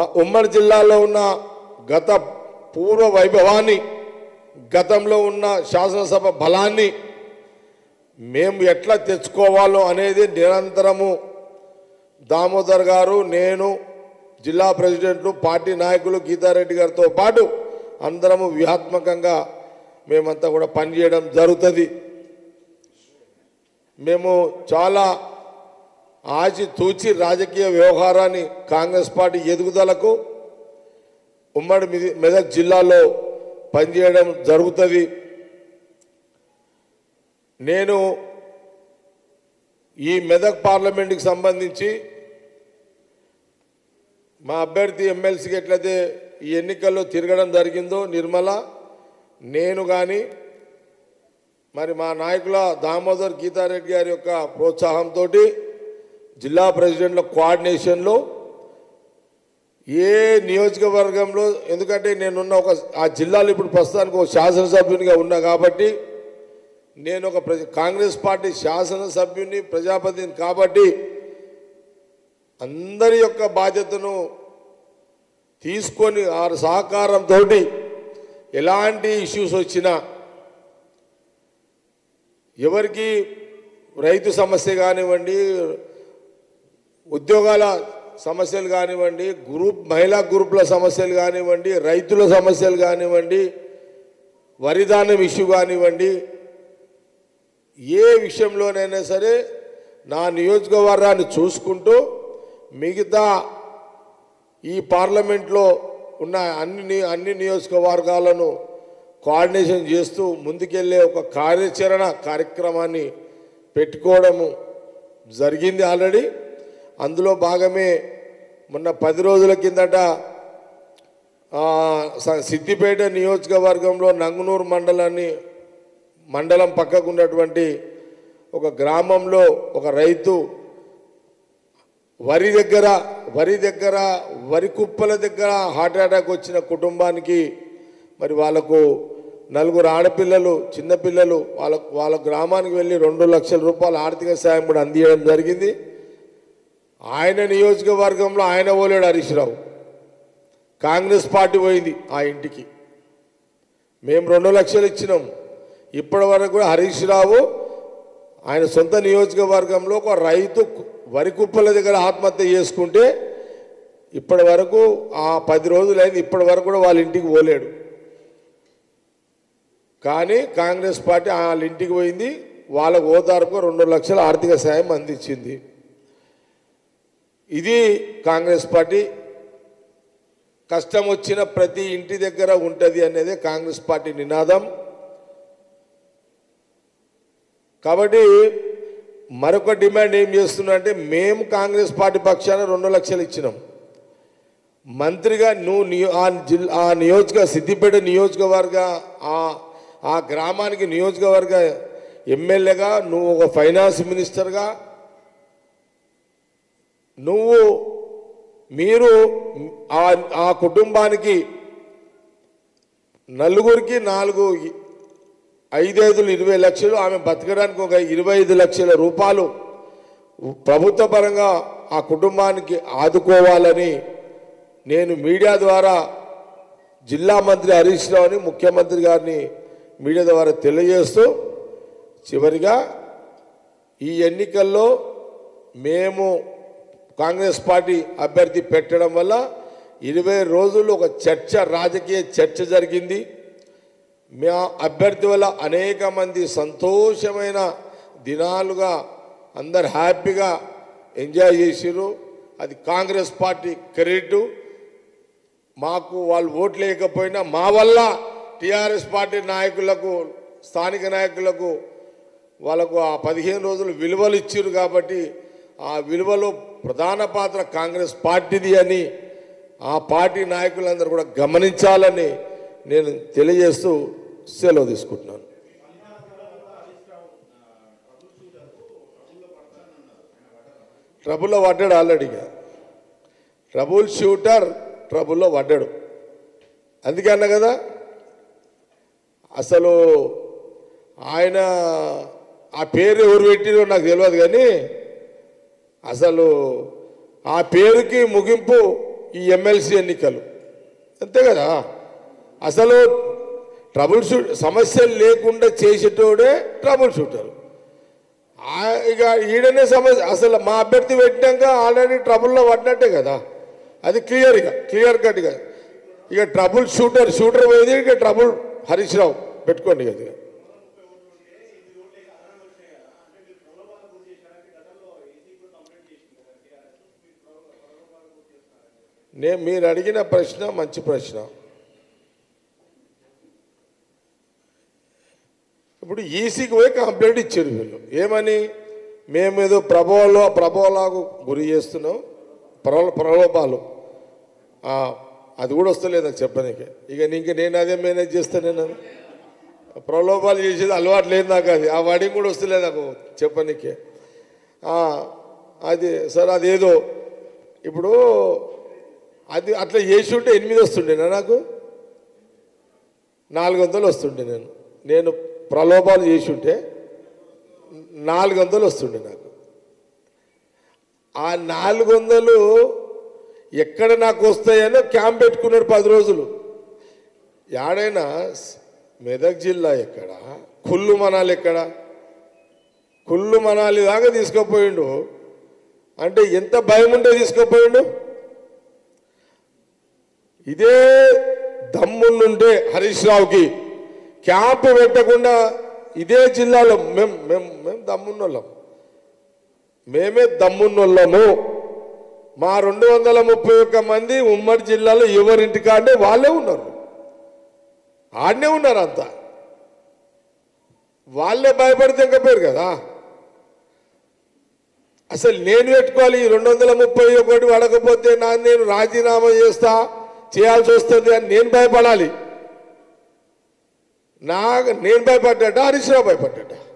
మా ఉమ్మడి జిల్లాలో ఉన్న గత పూర్వ వైభవాన్ని గతంలో ఉన్న శాసనసభ బలాన్ని మేము ఎట్లా తెచ్చుకోవాలో అనేది నిరంతరము దామోదర్ గారు నేను జిల్లా ప్రెసిడెంట్లు పార్టీ నాయకులు గీతారెడ్డి గారితో పాటు అందరము వ్యూహాత్మకంగా మేమంతా కూడా పనిచేయడం జరుగుతుంది మేము చాలా ఆచి తూచి రాజకీయ వ్యవహారాన్ని కాంగ్రెస్ పార్టీ ఎదుగుదలకు ఉమ్మడి మెద- మెదక్ జిల్లాలో పనిచేయడం జరుగుతుంది నేను ఈ మెదక్ పార్లమెంట్కి సంబంధించి మా అభ్యర్థి ఎమ్మెల్సీకి ఎట్లయితే ఈ ఎన్నికల్లో తిరగడం జరిగిందో నిర్మల నేను కానీ మరి మా నాయకుల దామోదర్ గీతారెడ్డి గారి యొక్క ప్రోత్సాహంతో జిల్లా ప్రెసిడెంట్ల కోఆర్డినేషన్లో ఏ నియోజకవర్గంలో ఎందుకంటే నేనున్న ఒక ఆ జిల్లాలో ఇప్పుడు ప్రస్తుతానికి ఒక శాసనసభ్యునిగా ఉన్నా కాబట్టి నేను ఒక ప్రజ కాంగ్రెస్ పార్టీ శాసనసభ్యుని ప్రజాపతిని కాబట్టి అందరి యొక్క బాధ్యతను తీసుకొని ఆ సహకారంతో ఎలాంటి ఇష్యూస్ వచ్చినా ఎవరికి రైతు సమస్య కానివ్వండి ఉద్యోగాల సమస్యలు కానివ్వండి గ్రూప్ మహిళా గ్రూపుల సమస్యలు కానివ్వండి రైతుల సమస్యలు కానివ్వండి వరిధాన్యం ఇష్యూ కానివ్వండి ఏ విషయంలోనైనా సరే నా నియోజకవర్గాన్ని చూసుకుంటూ మిగతా ఈ పార్లమెంట్లో ఉన్న అన్ని ని- అన్ని నియోజకవర్గాలను కోఆర్డినేషన్ చేస్తూ ముందుకెళ్ళే ఒక కార్యాచరణ కార్యక్రమాన్ని పెట్టుకోవడము జరిగింది ఆల్రెడీ అందులో భాగమే మొన్న పది రోజుల కిందట ఆ, స- సిద్దిపేట నియోజకవర్గంలో నంగునూరు మండలాన్ని మండలం పక్కకు ఉన్నటువంటి ఒక గ్రామంలో ఒక రైతు వరి దగ్గర వరి దగ్గర వరి కుప్పల దగ్గర హార్ట్ అటాక్ వచ్చిన కుటుంబానికి మరి వాళ్ళకు నలుగురు ఆడపిల్లలు చిన్నపిల్లలు వాళ్ళ వాళ్ళ గ్రామానికి వెళ్ళి రెండు లక్షల రూపాయల ఆర్థిక సాయం కూడా అందించడం జరిగింది ఆయన నియోజకవర్గంలో ఆయన పోలేడు హరీష్ రావు కాంగ్రెస్ పార్టీ పోయింది ఆ ఇంటికి మేము రెండు లక్షలు ఇచ్చినాం ఇప్పటి వరకు కూడా హరీష్ రావు ఆయన సొంత నియోజకవర్గంలో ఒక రైతు కు- వరి కుప్పల దగ్గర ఆత్మహత్య చేసుకుంటే ఇప్పటి వరకు ఆ పది రోజులైంది ఇప్పటి వరకు కూడా వాళ్ళ ఇంటికి పోలేడు కానీ కాంగ్రెస్ పార్టీ వాళ్ళ ఇంటికి పోయింది వాళ్ళకు ఓదార్పు రెండు లక్షల ఆర్థిక సాయం అందించింది ఇది కాంగ్రెస్ పార్టీ కష్టం వచ్చిన ప్రతి ఇంటి దగ్గర ఉంటుంది అనేది కాంగ్రెస్ పార్టీ నినాదం కాబట్టి మరొక డిమాండ్ ఏం చేస్తున్నా అంటే మేము కాంగ్రెస్ పార్టీ పక్షాన రెండు లక్షలు ఇచ్చినాం మంత్రిగా నువ్వు నియో- ఆ జిల్లా ఆ నియోజక సిద్దిపేట నియోజకవర్గ ఆ ఆ గ్రామానికి నియోజకవర్గ ఎమ్మెల్యేగా నువ్వు ఒక ఫైనాన్స్ మినిస్టర్గా నువ్వు మీరు ఆ ఆ కుటుంబానికి నలుగురికి నాలుగు ఐదైదులు ఇరవై లక్షలు ఆమె బతకడానికి ఒక ఇరవై ఐదు లక్షల రూపాయలు ప్రభుత్వ పరంగా ఆ కుటుంబానికి ఆదుకోవాలని నేను మీడియా ద్వారా జిల్లా మంత్రి హరీష్ రావుని ముఖ్యమంత్రి గారిని మీడియా ద్వారా తెలియజేస్తూ చివరిగా ఈ ఎన్నికల్లో మేము కాంగ్రెస్ పార్టీ అభ్యర్థి పెట్టడం వల్ల ఇరవై రోజులు ఒక చర్చ రాజకీయ చర్చ జరిగింది మా అభ్యర్థి వల్ల అనేక మంది సంతోషమైన దినాలుగా అందరు హ్యాపీగా ఎంజాయ్ చేసిర్రు అది కాంగ్రెస్ పార్టీ క్రెడిట్ మాకు వాళ్ళు ఓట్లు వేయకపోయినా మా వల్ల టీఆర్ఎస్ పార్టీ నాయకులకు స్థానిక నాయకులకు వాళ్ళకు ఆ పదిహేను రోజులు విలువలు ఇచ్చారు కాబట్టి ఆ విలువలో ప్రధాన పాత్ర కాంగ్రెస్ పార్టీది అని ఆ పార్టీ నాయకులందరూ కూడా గమనించాలని నేను తెలియజేస్తూ సెలవు తీసుకుంటున్నాను ట్రబుల్లో పడ్డాడు ఆల్రెడీగా ట్రబుల్ షూటర్ ట్రబుల్లో పడ్డాడు అందుకే అన్నా కదా అసలు ఆయన ఆ పేరు ఎవరు పెట్టిరో నాకు తెలియదు కానీ అసలు ఆ పేరుకి ముగింపు ఈ ఎమ్మెల్సీ ఎన్నికలు అంతే కదా అసలు ట్రబుల్ షూట్ సమస్యలు లేకుండా చేసేటోడే ట్రబుల్ షూటర్ ఆ- ఇక ఈడనే సమస్య అసలు మా అభ్యర్థి పెట్టినాక ఆల్రెడీ ట్రబుల్లో పడినట్టే కదా అది క్లియర్గా క్లియర్ కట్గా ఇక ట్రబుల్ షూటర్ షూటర్ పోయేది ఇక ట్రబుల్ హరీష్ రావు పెట్టుకోండి కదా ఇక. నేను మీరు అడిగిన ప్రశ్న మంచి ప్రశ్న ఇప్పుడు ఈసీకి పోయి కంప్లైంట్ ఇచ్చారు వీళ్ళు ఏమని మేము ఏదో ప్రభావంలో ప్రభావలాగు గురి చేస్తున్నాం ప్రలో ప్రలోభాలు ఆ, అది కూడా వస్తలేదు నాకు చెప్పనీకి ఇక ఇంక నేను అదే మేనేజ్ చేస్తాను నేను అది. ప్రలోభాలు చేసేది అలవాటు లేదు నాకు అది ఆ వాడింగ్ కూడా వస్తలేదు నాకు చెప్పనీకి ఆ, అది సార్ అదేదో ఇప్పుడు అది అట్లా చేసి ఉంటే ఎనిమిది వస్తుండేనా నాకు నాలుగు వందలు వస్తుండే నేను నేను ప్రలోభాలు చేసి ఉంటే నాలుగు వందలు వస్తుండే నాకు ఆ నాలుగు వందలు ఎక్కడ నాకు వస్తాయనో క్యాంప్ పెట్టుకున్నాడు పది రోజులు యాడైనా మెదక్ జిల్లా ఎక్కడ కుల్లు మనాలి ఎక్కడ కుల్లు మనాలి దాకా తీసుకుపోయిండు అంటే ఎంత భయం ఉంటే తీసుకుపోయిండు ఇదే దమ్ముండుంటే హరీష్ రావుకి క్యాంపు పెట్టకుండా ఇదే జిల్లాలో మేము మేము మేము దమ్మున్నోళ్ళం మేమే దమ్మున్నోళ్ళము మా రెండు వందల ముప్పై ఒక్క మంది ఉమ్మడి జిల్లాలో ఎవరింటి కాడే వాళ్ళే ఉన్నారు ఆడనే ఉన్నారు అంతా వాళ్ళే భయపడితే ఇంకా పేరు కదా అసలు నేను పెట్టుకోవాలి ఈ రెండు వందల ముప్పై ఒకటి పడకపోతే నా నేను రాజీనామా చేస్తా చేయాల్సి వస్తుంది అని నేను భయపడాలి నా నేను భయపడ్డా హరీష్ రావు భయపడ్డా